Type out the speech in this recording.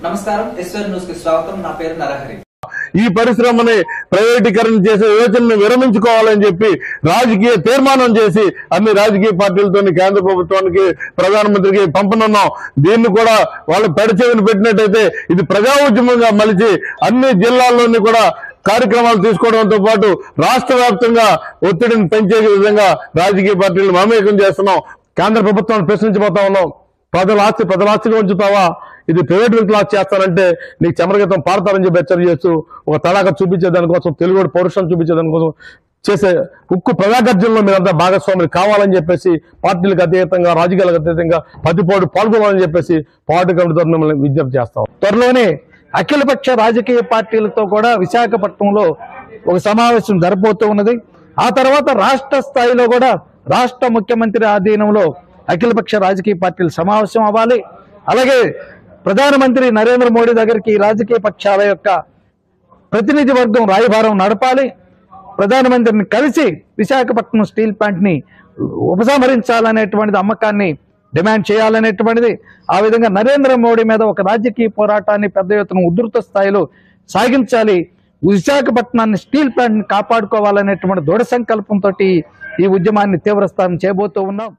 నమస్కారం ఎస్వర్ న్యూస్ కి స్వాగతం నా పేరు నరహరి ఈ పరిశ్రమని ప్రైవేటీకరణ చేసే యోచనను విరమించుకోవాలని చెప్పి రాజకీయ తీర్మానం చేసి అన్ని రాజకీయ పార్టీలతోని కేంద్ర ప్రభుత్వానికి ప్రధానమంత్రికి పంపనున్నాం దీన్ని కూడా వాళ్ళు పెడచెవిని పెట్టినట్టయితే ఇది ప్రజా ఉద్యమంగా మలిచి అన్ని జిల్లాల్లోని కూడా కార్యక్రమాలు తీసుకోవడంతో పాటు రాష్ట్ర వ్యాప్తంగా ఒత్తిడిని పెంచే విధంగా రాజకీయ పార్టీలు మమేకం చేస్తున్నాం కేంద్ర ప్రభుత్వాన్ని ప్రశ్నించబోతా ఉన్నాం ప్రజల ఆస్తి ప్రజల ఆస్తిగా ఉంచుతావా ఇది ప్రైవేట్ వ్యక్తులు ఆస్తి చేస్తానంటే నీకు చెమరగీతం పాడతారని చెప్పి హెచ్చరిక చేస్తూ ఒక తడాక చూపించే దానికోసం తెలుగు పౌరుషం చూపించే దానికోసం చేసే ఉక్కు ప్రజాగర్జనలో మీరంతా భాగస్వాములు కావాలని చెప్పేసి పార్టీలకు అతీతంగా రాజకీయాలకు అతీతంగా పతిపోటు పాల్గొనాలని చెప్పేసి పార్టీ కమిటీతో మిమ్మల్ని విజ్ఞప్తి చేస్తాం త్వరలోనే అఖిలపక్ష రాజకీయ పార్టీలతో కూడా విశాఖపట్నంలో ఒక సమావేశం జరగబోతూ ఉన్నది ఆ తర్వాత రాష్ట్ర స్థాయిలో కూడా రాష్ట్ర ముఖ్యమంత్రి ఆధీనంలో అఖిలపక్ష రాజకీయ పార్టీలు సమావేశం అవ్వాలి అలాగే ప్రధానమంత్రి నరేంద్ర మోడీ దగ్గరికి ఈ రాజకీయ పక్షాల యొక్క ప్రతినిధి వర్గం రాయబారం నడపాలి ప్రధానమంత్రిని కలిసి విశాఖపట్నం స్టీల్ ప్లాంట్ ని ఉపసంహరించాలనేటువంటిది అమ్మకాన్ని డిమాండ్ చేయాలనేటువంటిది ఆ విధంగా నరేంద్ర మోడీ మీద ఒక రాజకీయ పోరాటాన్ని పెద్ద ఎత్తున ఉధృత స్థాయిలో సాగించాలి విశాఖపట్నాన్ని స్టీల్ ప్లాంట్ ని కాపాడుకోవాలనేటువంటి దృఢ సంకల్పంతో ఈ ఉద్యమాన్ని తీవ్రస్థానం చేయబోతూ ఉన్నాం